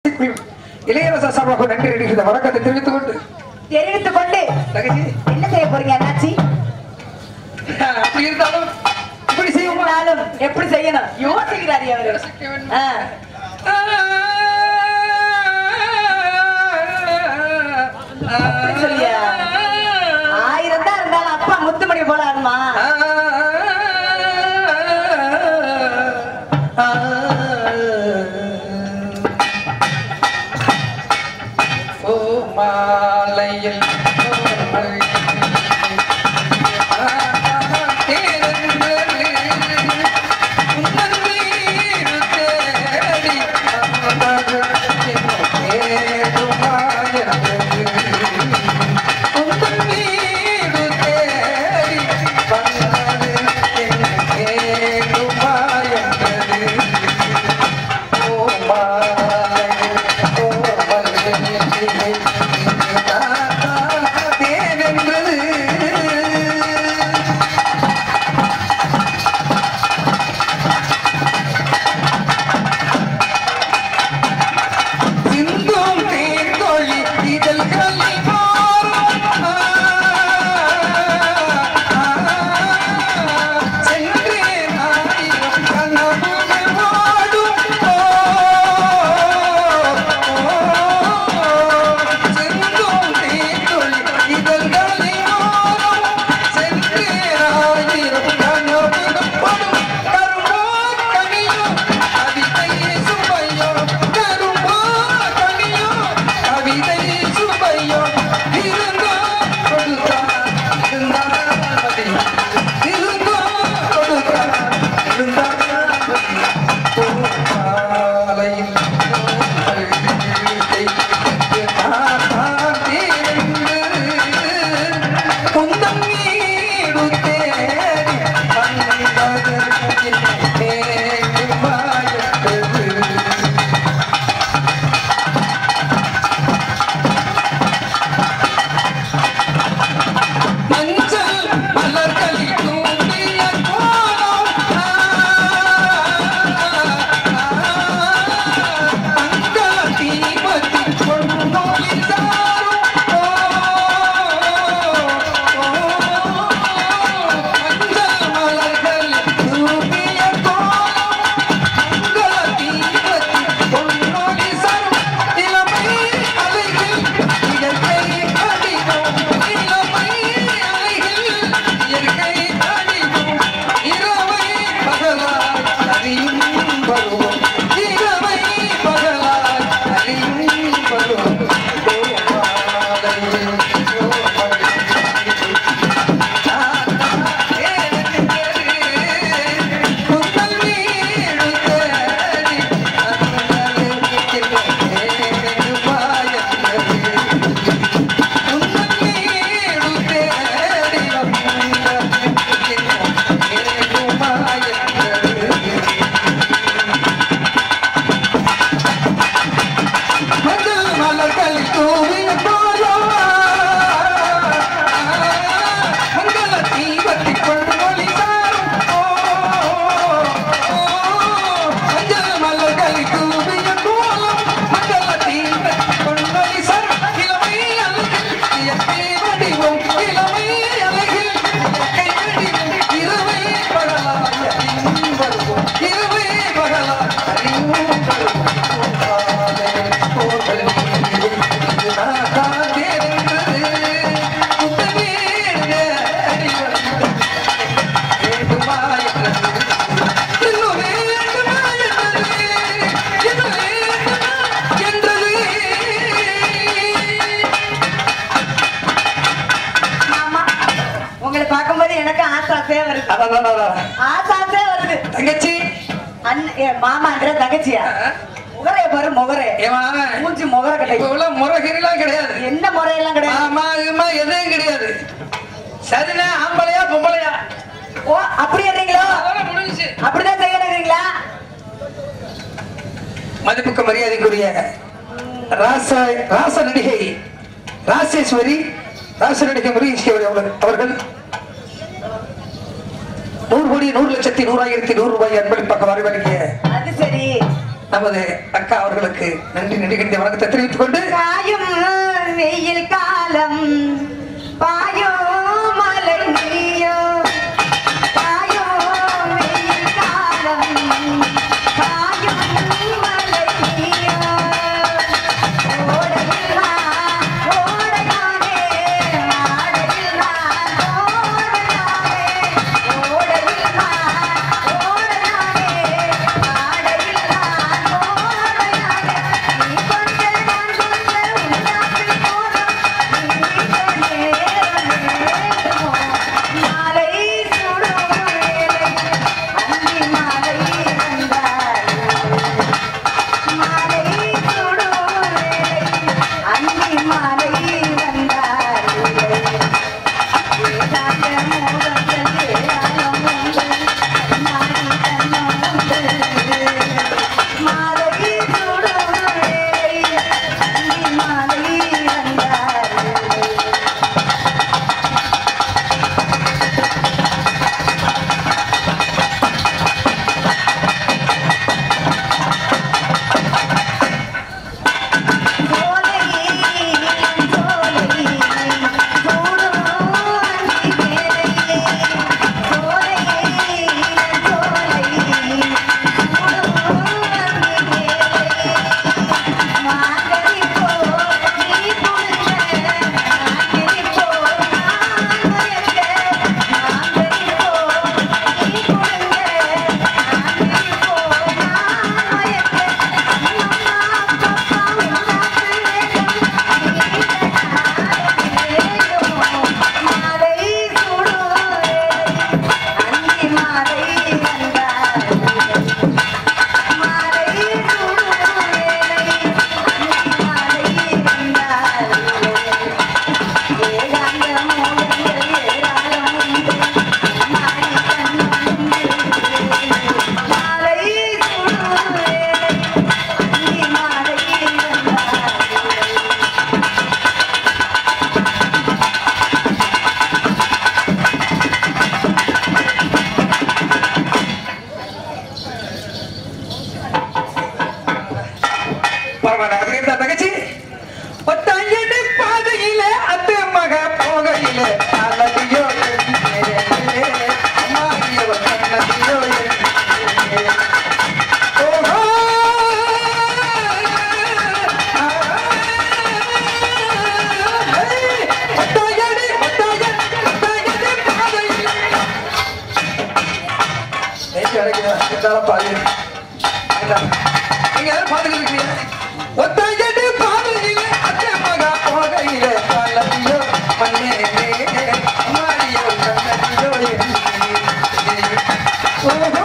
இளையரச சார்பாக நன்றி அடிக்கிற வணக்கத்தை தெரிவித்துக் கொண்டு தெரிவித்துக் கொண்டு தகச்சி என்ன செய்ய போறீங்க அண்ணாச்சி அப்படி இருந்தாலும் இப்படி செய்வோமா இருந்தாலும் எப்படி செய்யணும் யோசிக்கிறாரு அவரு ஆ. அப்படி சொல்லியா? ஆயிரம் தான் இருந்தாலும் அப்பா முத்துமணி போல ஆடுமா மாலையில் சிந்தும் தேர்தொழி இதழ்களை சென்றேன் ஆயிரம் கனவுகள் வாடும் சிந்தும் தேர்தொழி இதழ்களை சென்றேன் ஆயிரம் கனவுகள் வாடும் கரும்போ கனியோ கவிதை சுவையோ கரும்போ கனியோ கவிதை சுவையோ இருந்தோ கொடுத்தா இருந்தா மதி இருந்தோ கொடுத்தா இருந்தா மதி பூமாலையில் குந்தம் வீடு தேடி மஞ்சள் மலர்களில் தூண்டிய கோலம் மங்கள தீபத்தின் பொன்னொளி மஞ்சள் மலர்களில் தூண்டிய கோலம் மங்கள தீபத்தின் பொன்னொளி சரும் இளமை அலைகள் இயற்கை கடிதம் இளமை அலைகள் இயற்கை கடிதம் இரவை பகலாய் அறியும் பருவம் இரவை பகலாய் அறியும் பருவம் கோமாலையில் குந்தல் வீடு தேடி மலர்கள் தூவிய போலும் மங்கள தீபத்தி கொள்மொழி மஞ்சள் மலர்கள் தூவிய போலும் மங்கள தீபத்தி கொள்மொழி இளமை அழகில் இயற்கை வடிவம் இளமை அழகில் இயற்கை வடிவம் இருவை பகலாய் அறிவும் வருவோம் இருவை பகலாய் அறிவும் வருவோம் ஆமா உங்களை பார்க்கும்போது எனக்கு ஆசாசே வருது ஆசாசே வருது தங்கச்சி அண்ணன் ஏ, மாமான்ற தங்கச்சியா முகரைய பாரு முகரே மூஞ்சி முகர இப்ப கிடையாது உள்ள முறைகீரெல்லாம் கிடையாது என்ன முறையெல்லாம் கிடையாது ஆமா இதுமா எதுவும் கிடையாது சரிண்ணே ஆம்பளையா பொம்பளையா ஓ அப்படி ஏறீங்களோ அதோட முடிஞ்சுச்சு அப்படிதான் செய்யணுங்கிறீங்களா மதிப்புக்கு மரியாதைக்குரிய ராச ராச நடிகை ராசேஸ்வரி ராச நடிகை முருகேஸ்வரி அவர்கள் அவர்கள் நூறு கோடி நூறு லட்சத்தி நூறாயிரத்தி நூறு ரூபாய் அன்பளிப்பாக வரவழைக்கிய அது சரி நமது அக்கா அவர்களுக்கு நன்றி நன்றி கண்டிய வணக்கத்தை தெரிவித்துக் கொண்டு காயும் வெயில் காலம் பாயோ மலை நீயோ காயோ வெயில் காலம் காயும் மலை நீயோ ஓடையில்லா ஓடையானே ஆடையில்லா ஓடையானே ஓடையில்லா ஓடையானே ஆடையில்லா ஓடையானே நீ கொஞ்ச நான் கொஞ்ச உன்னாப்பில் போதும் நீ நேரம் நேரமோ மாலை சுடும் வேளை அந்தி மாலை வந்தாய் மாலை சுடும் வேளை அந்தி மாலை வந்தாய் ஏதாந்த மோகங்கள் ஏராளம் உண்டு நாடி தன்னம் உண்டு மாலை சுடும் வேளை அந்தி மாலை வந்தாய் பரவாயில்ல அது இருந்தா தங்கச்சி ஒத்தாயடி பாதையில அத்தை மக போகையில அல்லதியோ அம்மாடியோ கண்ணதியோ ஓஹோ ஒத்தாயடி ஒத்தாயடி ஒத்தாயடி பாதையில நெஞ்சு அடைக்குதா இருந்தாலும் பாரு வேண்டாம். நீங்க யாரும் பாத்துக்கிட்டு இருக்கீங்க ஒத்தையடி பாதையிலே அத்தை மகா போகையிலே காலத்தியோ மண்ணே மாறியோ கண்ணதியோ ஓஹோ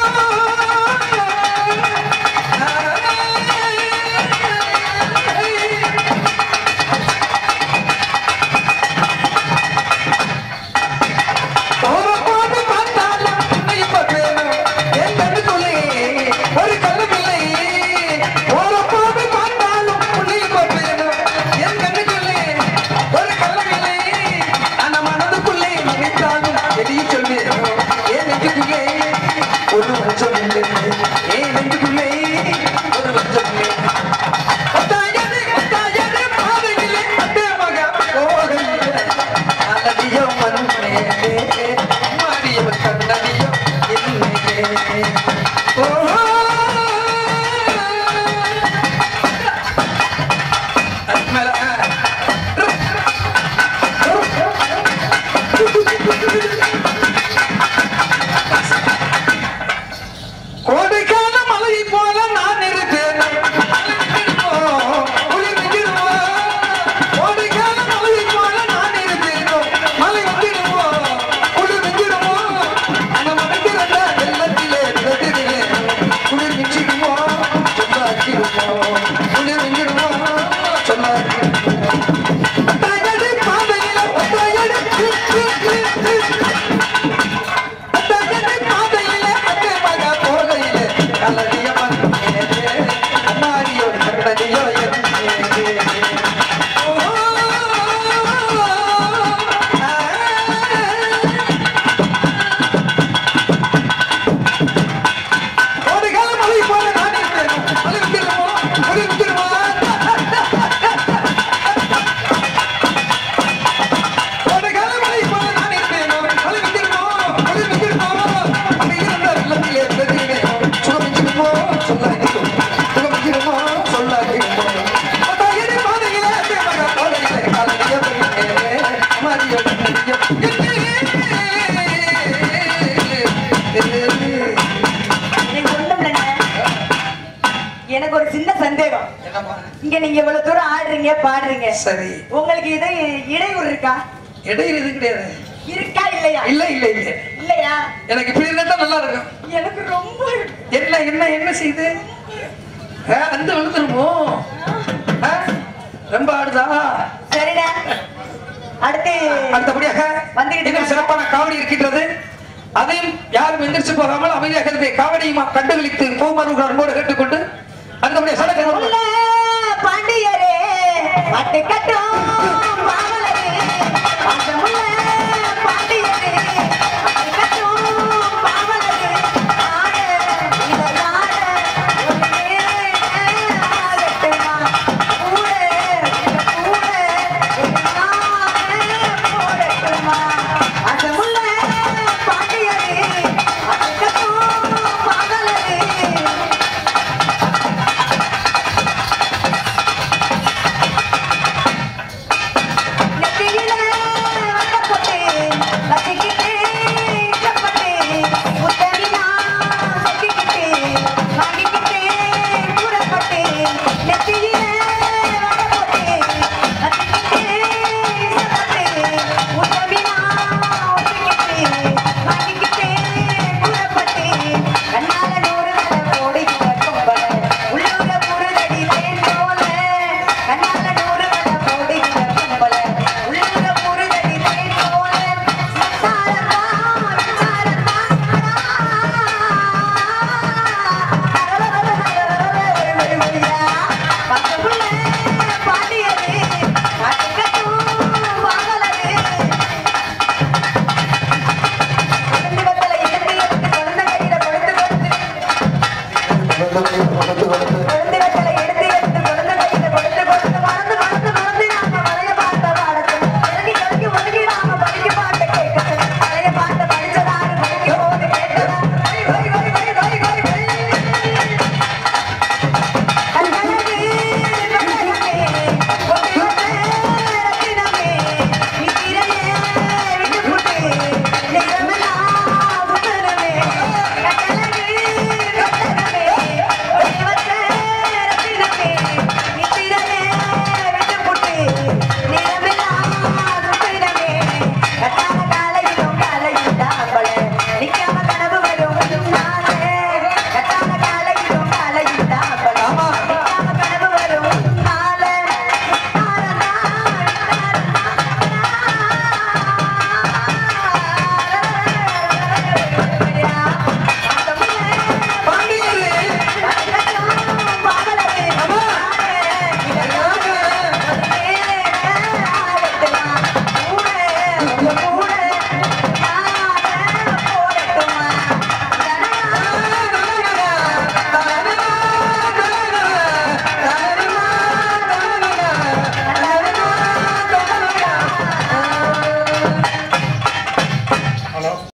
போகும்போது பார்த்தாலும் உன்னை பார்ப்பேனோ, என் கண்ணுக்குள்ளே ஒரு கள்ளமில்லை. போகும்போது பார்த்தாலும் உன்னை பார்ப்பேனோ, என் கண்ணுக்குள்ளே ஒரு கள்ளமில்லை. ஆனா மனதுக்குள்ளே நினைத்தாலும் வெளியே சொல்வேனோ, என் நெஞ்சுக்குள்ளே ஒரு வஞ்சம் இல்லை. என் நெஞ்சுக்குள்ளே ஒரு வஞ்சம் இல்லை. ஒத்தாயடி, ஒத்தாயடி பாதையிலே அத்தை மகா போகையிலே அழகியோ மண்ணே, மாறியோ கண்ணடியோ என்னையே. ஓஹோ. அதுக்கு மேல, ஆ. கோடைக்கால மலை போல நான் இருப்பேன் குளிர் நிற்கிறோம் கோடைக்கால மலை போல நான் இருப்பேன் மலை வந்துடுவோம் குளிர் நிற்கிறோம் அந்த மலைக்கிறத வெள்ளத்திலே விளக்குதிலே குளிர் நிற்கிடுவோம் சொல்லாக்கிடுவோம் குளிர் நிற்கிடுவோம் சொல்லாக்கிடுவோம் ஒத்தையடி பாதையில ஒத்தையடி ஒத்தையடி பாதையிலே அத்தை மகா போகையிலே கலடிய மண்ணே அம்மாடியோ கண்ணடியோ என்னே ஓஹோ ஆ கோடைக்கால மழை போல நான் இருப்பேன் என்னம்மா இங்க நீங்க இவ்வளவு தூரம் ஆடுறீங்க பாடுறீங்க சரி உங்களுக்கு இது இடையூறு இருக்கா இடையில இது கிடையாது இருக்கா இல்லையா இல்ல இல்ல இல்ல இல்லையா எனக்கு இப்படி இருந்தா தான் நல்லா இருக்கும் எனக்கு ரொம்ப என்ன என்ன என்ன செய்யுது ஆ, அந்த விழுந்துருமோ ஆ, ரொம்ப ஆடுதா சரிடா அடுத்து அடுத்தபடியாக வந்துகிட்டு இன்னும் சிறப்பான காவடி இருக்கின்றது அதையும் யாரும் எந்திரிச்சு போகாமல் அமைதியாக இருந்தே காவடியுமா கண்டுகளித்து பூமருகள் அன்போடு கேட்டுக்கொண்டு அடுத்தபடியாக சடங்கு உள்ள